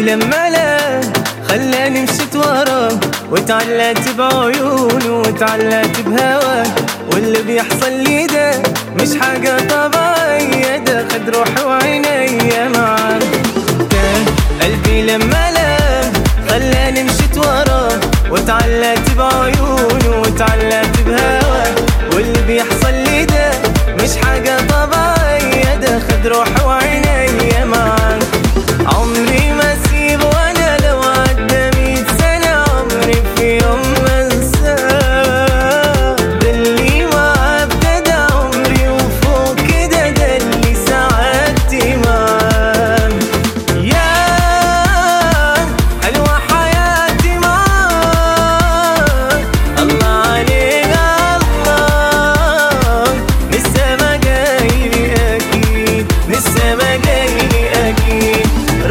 لما لا خلاني مشيت وراه وتعلقت بعيونه وتعلقت بهواه واللي بيحصل لي ده مش حاجة طبيعية ده خد روحي وعينيا معاه كان قلبي لما لا خلاني مشيت وراه وتعلقت بعيونه وتعلقت بهواه واللي بيحصل لي ده مش حاجة طبيعية ده خد روحي وعينيا معاه عمري ما اسيبه وانا لو عدى مية سنة عمري في يوم ما انساه ده اللي معاه ابتدى عمري وفوق كده ده اللي سعادتي معاه يا حلوة حياتي معاه الله عليك الله من السما جايلي أكيد من السما جايلي أكيد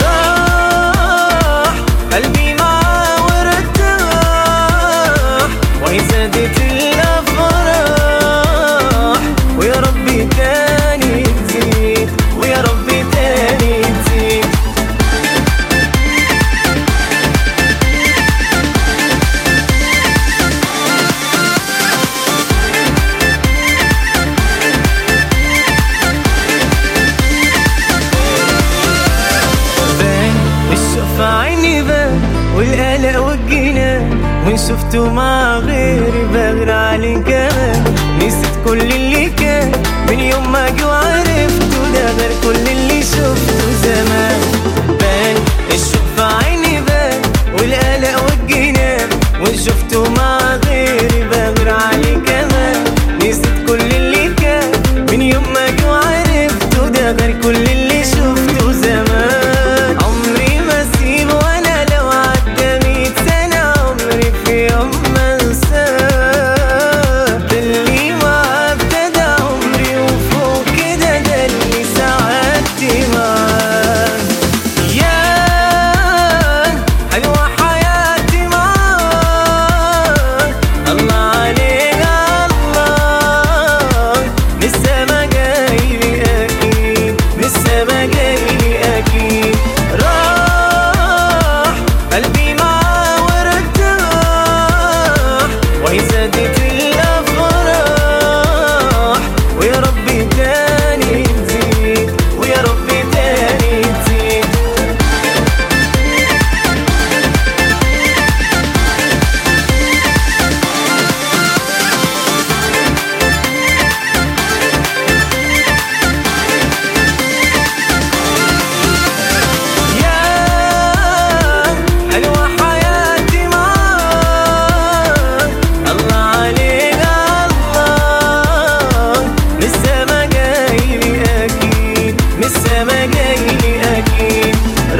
راح قلبي معاه وارتاح وهي زادت الأفراح ويا ربي تاني تزيد ويا ربي تاني تزيد بان الشوف عيني بان والقلق والجنان وان شفته مع غيري بغير عليه كمان نسيت كل اللي كان من يوم ما جو عرفته ده غير كل اللي شفته زمان بان الشوف عيني بان والقلق والجنان وان شفته مع غيري بغير عليه كمان نسيت كل اللي كان من يوم ما جو عرفته ده غير كل اللي شفته زمان عمري ما اسيبه وانا لو عدى مية سنة عمري في يوم ما انساه ده اللي معاه ابتدى عمري وفوق كده ده اللي سعادتي معاه يا حلوة حياتي معاه الله عليك الله من السما جايلي أكيد من السما جايلي أكيد راح قلبي معاه وارتاح وهي زادت الأفراح ويا ربي تاني تزيد ويا ربي تاني تزيد يا حلوة حياتي معاه الله عليك الله من السما جايلي أكيد من السما جايلي أكيد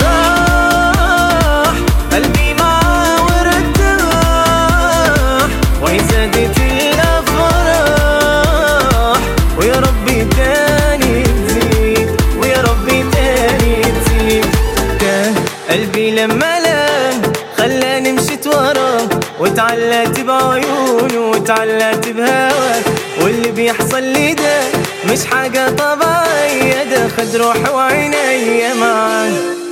راح قلبي معاه وارتاح وهي زادت الأفراح ويا ربي تاني تزيد ويا ربي تاني تزيد كان قلبي لما لا خلاني مشيت وراه وتعلقت بعيونه وتعلقت بهواه واللي بيحصل لي ده مش حاجة طبيعية ده خد روحي وعينيا معاه